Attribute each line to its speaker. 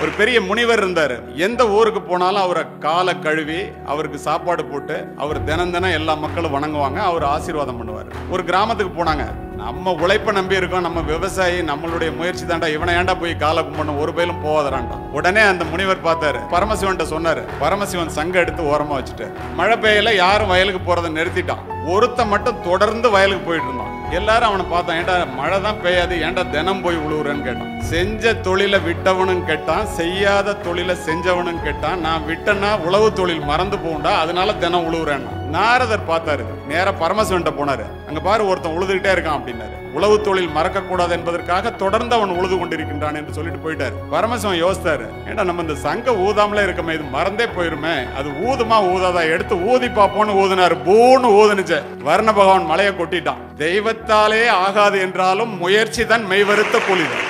Speaker 1: ஒரு பெரிய முனிவர் இருந்தாரு எந்த ஊருக்கு போனாலும் அவரை காலை கழுவி அவருக்கு சாப்பாடு போட்டு அவர் தினம் தினம் எல்லா மக்களும் வணங்குவாங்க அவர் ஆசீர்வாதம் பண்ணுவார் ஒரு கிராமத்துக்கு போனாங்க நம்ம உழைப்பை நம்பி இருக்கோம் நம்ம விவசாயி நம்மளுடைய முயற்சி தாண்டா இவனை ஏன்டா போய் காலை கும்பிடணும் ஒரு பயிலும் போவாதரான்டா உடனே அந்த முனிவர் பார்த்தாரு பரமசிவன்ட்ட சொன்னாரு பரமசிவன் சங்க எடுத்து ஓரமா வச்சுட்டு மழை பெய்யல யாரும் வயலுக்கு போறதை நிறுத்திட்டான் ஒருத்தன் மட்டும் தொடர்ந்து வயலுக்கு போயிட்டு இருந்தான் எல்லாரும் அவனை பார்த்தான் ஏன்டா மழை தான் பெய்யாது ஏன்டா தினம் போய் உழுவுறேன்னு கேட்டான் செஞ்ச தொழிலை விட்டவனும் கேட்டான் செய்யாத தொழிலை செஞ்சவனும் கேட்டான் நான் விட்டேன்னா உழவு தொழில் மறந்து போகும்டா அதனால தினம் உழுவுறேன்னா நாரதர் பார்த்தாரு நேரா பரமசிவன்ட்ட போனாரு அங்க பாரு ஒருத்தன் உழுதுகிட்டே இருக்கான் அப்படின்னாரு உழவு தொழில் மறக்க கூடாது என்பதற்காக தொடர்ந்து அவன் உழுது கொண்டிருக்கின்றான் என்று சொல்லிட்டு போயிட்டாரு பரமசிவன் யோசித்தாரு ஏன்டா நம்ம இந்த சங்க ஊதாமலே இருக்கமே இது மறந்தே போயிருமே அது ஊதுமா ஊதாதா எடுத்து ஊதி பார்ப்போம்னு ஊதுனாரு பூன்னு ஊதுனுச்சு வர்ண பகவான் மலையை கொட்டிட்டான் தெய்வத்தாலே ஆகாது என்றாலும் முயற்சி தான் மெய்வருத்த கூலிதான்